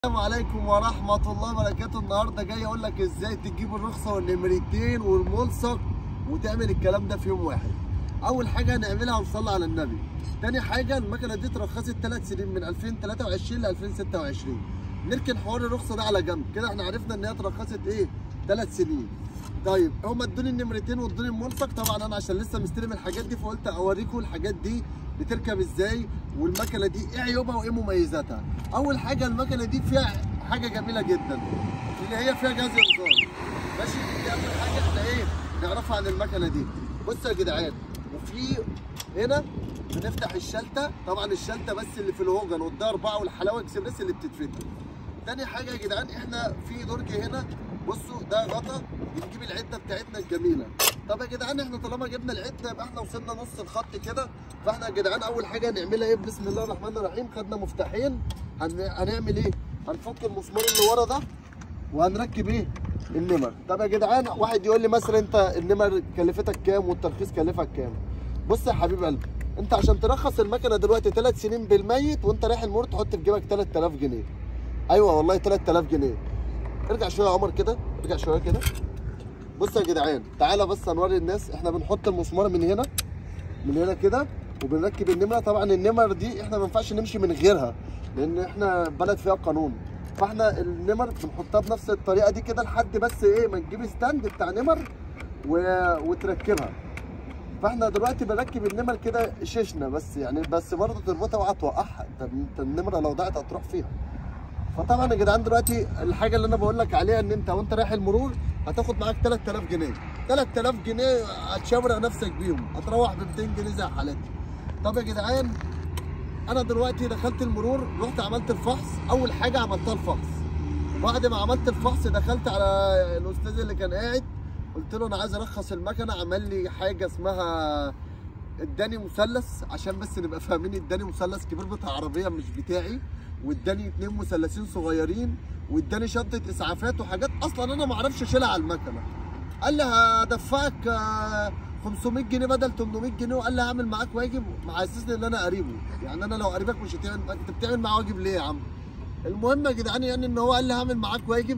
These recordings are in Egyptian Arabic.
السلام عليكم ورحمة الله وبركاته النهاردة جاي أقول لك إزاي تجيب الرخصة والنمرتين والملصق وتعمل الكلام ده في يوم واحد. أول حاجة هنعملها ونصلي على النبي. تاني حاجة المكنة دي اترخصت ثلاث سنين من 2023 ل 2026. نركن حوار الرخصة ده على جنب، كده إحنا عرفنا إن هي اترخصت إيه؟ ثلاث سنين. طيب هما ادوني النمرتين وادوني الملصق طبعا انا عشان لسه مستلم الحاجات دي فقلت اوريكم الحاجات دي بتركب ازاي والمكنه دي ايه عيوبها وايه مميزاتها اول حاجه المكنه دي فيها حاجه جميله جدا اللي هي فيها جهاز انذار ماشي دي اول حاجه احنا ايه نعرفها عن المكنه دي بصوا يا جدعان وفي هنا بنفتح الشلته طبعا الشلته بس اللي في الهوجن والدار اربعه والحلاوه اكسبريس اللي بتتفتح تاني حاجه يا جدعان احنا في درج هنا بصوا ده غطا بنجيب العده بتاعتنا الجميله طب يا جدعان احنا طالما جبنا العده يبقى احنا وصلنا نص الخط كده فاحنا يا جدعان اول حاجه هنعملها ايه بسم الله الرحمن الرحيم خدنا مفتاحين هن... هنعمل ايه هنفك المسمار اللي ورا ده وهنركب ايه النمر طب يا جدعان واحد يقول لي مثلا انت النمر كلفتك كام والترخيص كلفك كام بص يا حبيب قلبي انت عشان ترخص المكنه دلوقتي ثلاث سنين بالميت وانت رايح المور تحط في جيبك 3000 جنيه ايوه والله 3000 جنيه ارجع شويه يا عمر كده ارجع شويه كده بص يا جدعان تعالى بس هنوري الناس احنا بنحط المسمار من هنا من هنا كده وبنركب النمره طبعا النمر دي احنا ما ينفعش نمشي من غيرها لان احنا بلد فيها قانون فاحنا النمر بنحطها بنفس الطريقه دي كده لحد بس ايه ما نجيب ستاند بتاع نمر و... وتركبها فاحنا دلوقتي بنركب النمر كده ششنا بس يعني بس برضه تربطها اوعى توقعها انت انت النمره لو ضاعت هتروح فيها فطبعا يا جدعان دلوقتي الحاجه اللي انا بقول لك عليها ان انت وانت رايح المرور هتاخد معاك 3000 جنيه 3000 جنيه هتشاور نفسك بيهم هتروح ب 200 جنيه زي حالتي طب يا جدعان انا دلوقتي دخلت المرور رحت عملت الفحص اول حاجه عملتها الفحص بعد ما عملت الفحص دخلت على الاستاذ اللي كان قاعد قلت له انا عايز ارخص المكنه عمل لي حاجه اسمها اداني مثلث عشان بس نبقى فاهمين اداني مثلث كبير بتاع عربيه مش بتاعي واداني اتنين مثلثين صغيرين واداني شنطه اسعافات وحاجات اصلا انا ما اعرفش اشيلها على المكنه قال لي هدفعك آه، 500 جنيه بدل 800 جنيه وقال لي هعمل معاك واجب محسسني ان انا قريبه يعني انا لو قريبك مش هتعمل انت بتعمل معاه واجب ليه يا عم المهم يا جدعان يعني ان هو قال لي هعمل معاك واجب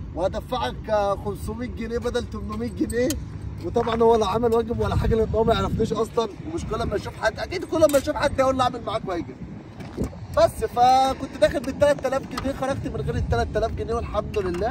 وهدفعك آه، 500 جنيه بدل 800 جنيه وطبعا هو لا عمل واجب ولا حاجه لان هو ما يعرفنيش اصلا ومش كل ما يشوف حد اكيد كل ما يشوف حد يقول له اعمل معاك واجب بس فكنت داخل بال 3000 جنيه خرجت من غير ال 3000 جنيه والحمد لله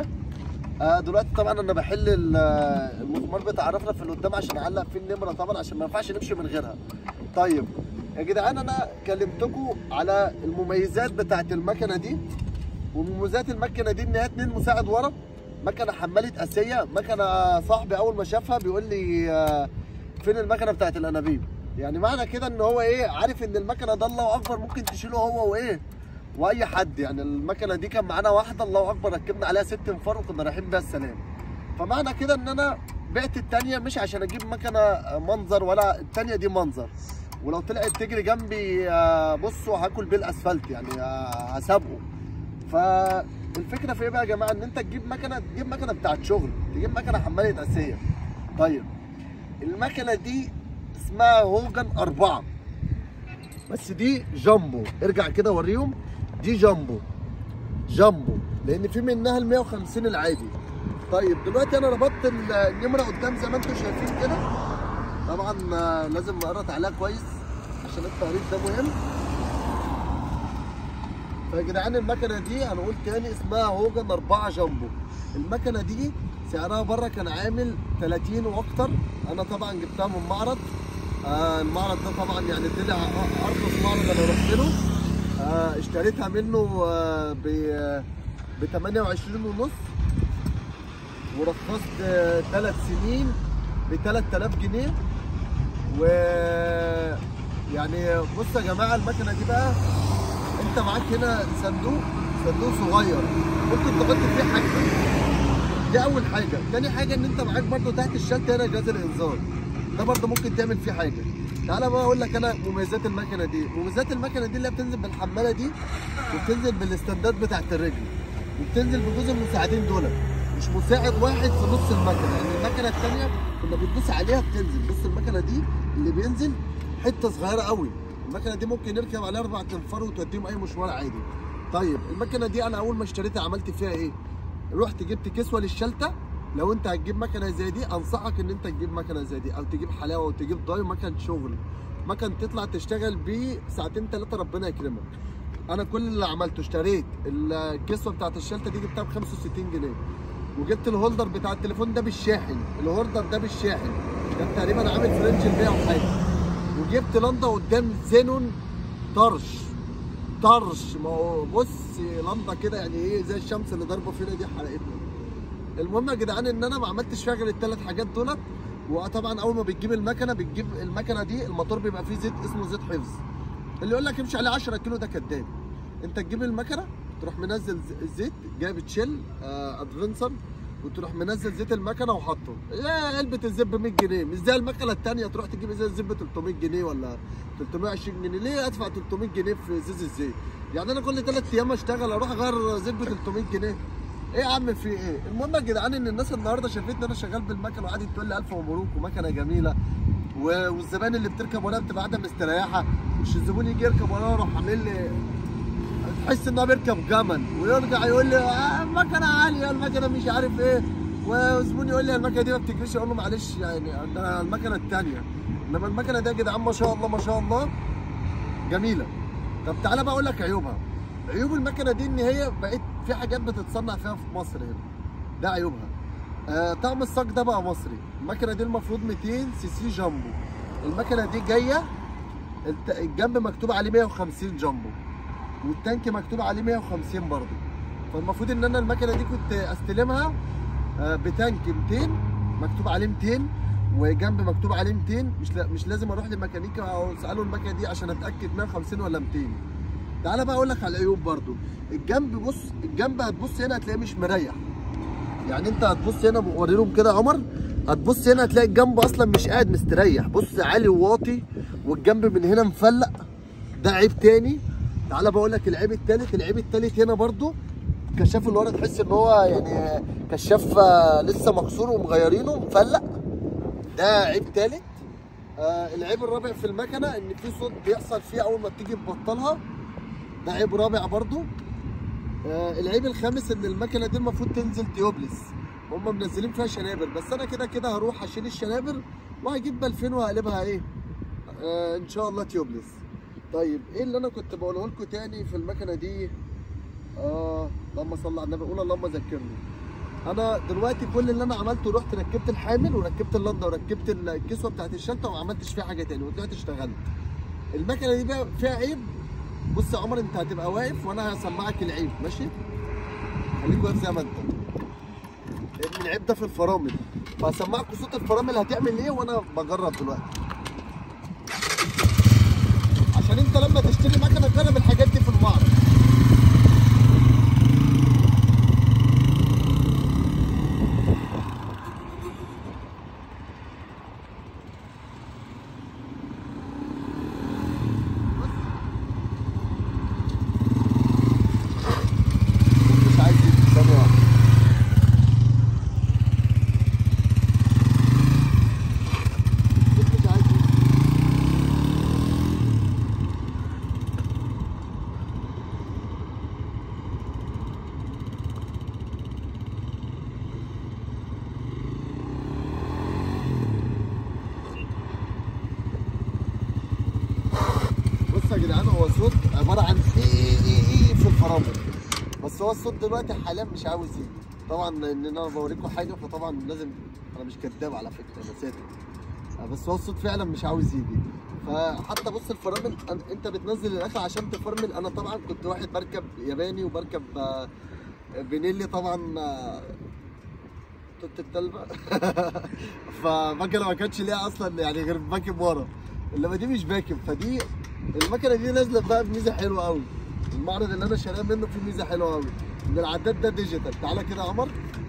آه دلوقتي طبعا انا بحل ال- آه، المسمار بتاع رفرة في اللي قدام عشان اعلق فيه النمره طبعا عشان ما ينفعش نمشي من غيرها طيب يا جدعان انا كلمتكم على المميزات بتاعت المكنه دي ومميزات المكنه دي ان هي اتنين مساعد ورا مكنه حماله اسيه مكنه صاحبي اول ما شافها بيقول لي آه، فين المكنه بتاعت الانابيب يعني معنى كده ان هو ايه عارف ان المكنه ده الله اكبر ممكن تشيله هو وايه واي حد يعني المكنه دي كان معانا واحده الله اكبر ركبنا عليها ست انفار وكنا رايحين بيها السلام فمعنى كده ان انا بعت التانية مش عشان اجيب مكنه منظر ولا التانية دي منظر ولو طلعت تجري جنبي آه، بصوا هاكل بيه الاسفلت يعني آه، هسابقه فالفكره في ايه بقى يا جماعه ان انت تجيب مكنه تجيب مكنه بتاعت شغل تجيب مكنه حماله اسيه طيب المكنه دي اسمها هوجن أربعة بس دي جامبو ارجع كده وريهم دي جامبو جامبو لان في منها ال 150 العادي طيب دلوقتي انا ربطت ال- النمره قدام زي ما انتم شايفين كده طبعا آه، لازم نقرط عليها كويس عشان التقريط ده مهم فيا جدعان المكنه دي هنقول تاني اسمها هوجن 4 جامبو المكنه دي سعرها بره كان عامل 30 واكتر انا طبعا جبتها من معرض آه المعرض ده طبعا يعني طلع أ- ارخص معرض انا رحت له آه اشتريتها منه آه ب ب 28 ونص ورخصت ثلاث سنين ب 3000 جنيه و يعني بص يا جماعه المكنه دي بقى انت معاك هنا صندوق صندوق صغير ممكن تحط فيه حاجتك دي اول حاجه تاني حاجه ان انت معاك برضو تحت الشنطه هنا جهاز الانذار ده برضو ممكن تعمل فيه حاجه تعالى بقى اقول لك انا مميزات المكنه دي مميزات المكنه دي اللي هي بتنزل بالحماله دي وبتنزل بالاستندات بتاعت الرجل وبتنزل بجزء المساعدين دول مش مساعد واحد في نص المكنه يعني المكنه الثانيه كنا بتدوس عليها بتنزل بص المكنه دي اللي بينزل حته صغيره قوي المكنه دي ممكن نركب عليها اربع تنفار وتوديهم اي مشوار عادي طيب المكنه دي انا اول ما اشتريتها عملت فيها ايه رحت جبت كسوه للشلته لو انت هتجيب مكنه زي دي انصحك ان انت تجيب مكنه زي دي او تجيب حلاوه وتجيب ضاي مكن شغل مكن تطلع تشتغل بيه ساعتين ثلاثه ربنا يكرمك انا كل اللي عملته اشتريت الكسوه بتاعت الشلته دي جبتها ب 65 جنيه وجبت الهولدر بتاع التليفون ده بالشاحن الهولدر ده بالشاحن كان تقريبا عامل فرنج ال 100 وحاجه وجبت لندا قدام زينون طرش طرش ما هو بص لندا كده يعني ايه زي الشمس اللي ضاربه فينا دي حرقتنا المهم يا جدعان ان انا ما عملتش فيها غير الثلاث حاجات دولت وطبعا اول ما بتجيب المكنه بتجيب المكنه دي الموتور بيبقى فيه زيت اسمه زيت حفظ اللي يقول لك امشي عليه 10 كيلو ده كداب انت تجيب المكنه تروح منزل ز- الزيت جايب تشيل آه ادفنسر وتروح منزل زيت المكنه وحاطه يا علبه الزيت ب 100 جنيه مش زي المكنه الثانيه تروح تجيب ازاز الزيت ب 300 جنيه ولا 320 جنيه ليه ادفع 300 جنيه في ازاز الزيت يعني انا كل ثلاث ايام اشتغل اروح اغير زيت ب 300 جنيه ايه يا عم في ايه المهم يا جدعان ان الناس النهارده شافتني انا شغال بالمكنه وقعدت تقول لي الف مبروك ومكنه جميله و- والزبائن اللي بتركب وراها بتبقى قاعده مستريحه مش الزبون يجي يركب وراها يروح عامل لي تحس ان هو بيركب جمل ويرجع يقول لي آه المكنه عاليه المكنه مش عارف ايه وزبون يقول لي المكنه دي ما بتجريش اقول له معلش يعني ده المكنه الثانيه انما المكنه دي يا جدعان ما شاء الله ما شاء الله جميله طب تعالى بقى اقول لك عيوبها عيوب المكنه دي ان هي بقت في حاجات بتتصنع فيها في مصر هنا ده عيوبها آه طقم الصاج ده بقى مصري المكنه دي المفروض 200 سي سي جامبو المكنه دي جايه الت- الجنب مكتوب عليه 150 جامبو والتانك مكتوب عليه 150 برضه فالمفروض ان انا المكنه دي كنت استلمها آه، بتانك 200 مكتوب عليه 200 وجنب مكتوب عليه 200 مش لا مش لازم اروح لميكانيكا او اساله المكنه دي عشان اتاكد 150 ولا 200 تعالى بقى اقول لك على العيوب برضو الجنب بص الجنب هتبص هنا هتلاقيه مش مريح يعني انت هتبص هنا وري لهم كده يا عمر هتبص هنا هتلاقي الجنب اصلا مش قاعد مستريح بص عالي وواطي والجنب من هنا مفلق ده عيب تاني تعالى بقول لك العيب التالت العيب التالت هنا برضو كشاف اللي ورا تحس ان هو يعني كشاف آه، لسه مكسور ومغيرينه مفلق ده عيب تالت آه العيب الرابع في المكنه ان في صوت بيحصل فيها اول ما بتيجي تبطلها ده عيب رابع برضو آه العيب الخامس ان المكنه دي المفروض تنزل تيوبلس هم منزلين فيها شنابر بس انا كده كده هروح اشيل الشنابر وهجيب بلفين وهقلبها ايه آه ان شاء الله تيوبلس طيب ايه اللي انا كنت بقوله لكم تاني في المكنه دي اه اللهم صل على النبي قول اللهم ذكرني انا دلوقتي كل اللي انا عملته رحت ركبت الحامل وركبت اللندا وركبت الكسوه بتاعت الشنطه وما عملتش فيها حاجه تاني وطلعت اشتغلت المكنه دي بقى فيها عيب بص يا عمر انت هتبقى واقف وانا هسمعك العيب ماشي خليك واقف زي ما انت ان العيب ده في الفرامل فهسمعكوا صوت الفرامل هتعمل ايه وانا بجرب دلوقتي عشان انت لما تشتري مكنه جرب الحاجات دي في المعرض مش عايز يجي ثانية واحدة. مش عايز يجي. بص يا جدعان هو صوت عباره عن اي اي اي في الفرامل بس هو الصوت دلوقتي حاليا مش عاوز يجي طبعا ان انا بوريكم حاجه فطبعا لازم انا مش كداب على فكره انا ساتر بس هو الصوت فعلا مش عاوز يجي فحتى بص الفرامل أن- انت بتنزل الاكل عشان تفرمل انا طبعا كنت واحد بركب ياباني وبركب آه، بنيلي طبعا آه، توت التلبة فمكنه ما كانتش ليها اصلا يعني غير باكب ورا انما دي مش باكب فدي المكنه دي نازله بقى بميزه حلوه قوي المعرض اللي انا شاريها منه فيه ميزه حلوه قوي ان العداد ده ديجيتال تعالى كده يا عمر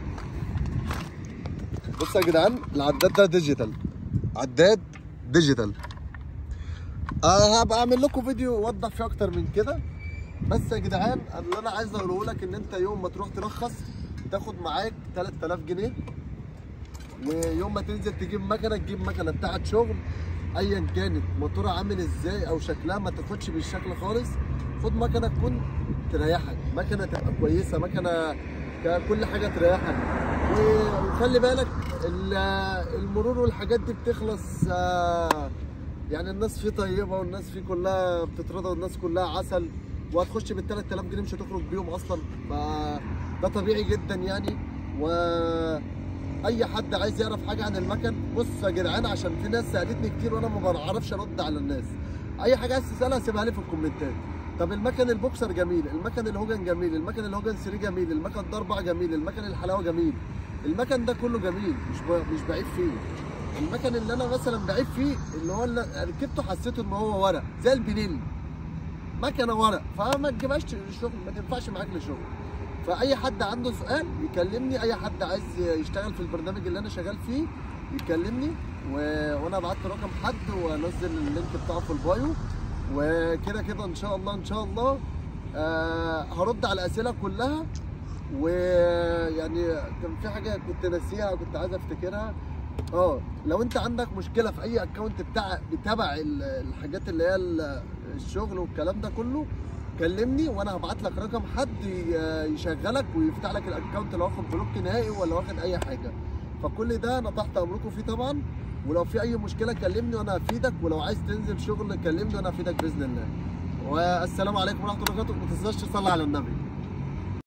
بص يا جدعان العداد ده ديجيتال عداد ديجيتال أه هبقى اعمل لكم فيديو يوضح فيه اكتر من كده بس يا جدعان اللي انا عايز اقوله لك ان انت يوم ما تروح ترخص تاخد معاك 3000 جنيه ويوم ما تنزل تجيب مكنه تجيب مكنه بتاعت شغل ايا كانت موتورها عامل ازاي او شكلها ما تاخدش بالشكل خالص خد مكنه تكون تريحك مكنه تبقى كويسه مكنه ك- كل حاجه تريحك و- وخلي بالك ال- المرور والحاجات دي بتخلص آه، يعني الناس فيه طيبه والناس فيه كلها بتترضى والناس كلها عسل وهتخش بال 3000 جنيه مش هتخرج بيهم اصلا فده طبيعي جدا يعني و اي حد عايز يعرف حاجه عن المكن بص يا جدعان عشان في ناس سالتني كتير وانا ما بعرفش ارد على الناس اي حاجه عايز تسالها سيبها لي في الكومنتات طب المكن البوكسر جميل المكن الهوجن جميل المكن الهوجن 3 جميل المكن ده 4 جميل المكن الحلاوه جميل المكن ده كله جميل مش ب... مش بعيب فيه المكن اللي انا مثلا بعيب فيه اللي هو اللي ركبته حسيته ان هو ورق زي البنيل مكنه ورق فما تجيبهاش للشغل ما تنفعش معاك للشغل فاي حد عنده سؤال يكلمني اي حد عايز يشتغل في البرنامج اللي انا شغال فيه يكلمني و... وانا ابعت له رقم حد وانزل اللينك بتاعه في البايو وكده كده ان شاء الله ان شاء الله آه هرد على الاسئله كلها ويعني كان في حاجه كنت ناسيها كنت عايز افتكرها اه لو انت عندك مشكله في اي اكونت بتاع بتابع ال- الحاجات اللي هي ال- الشغل والكلام ده كله كلمني وانا هبعت لك رقم حد ي- يشغلك ويفتح لك الاكونت لو واخد بلوك نهائي ولا واخد اي حاجه فكل ده انا تحت امركم فيه طبعا ولو في اي مشكله كلمني وانا هفيدك ولو عايز تنزل شغل كلمني وانا هفيدك باذن الله والسلام عليكم ورحمه الله وبركاته ما تنساش تصلي على النبي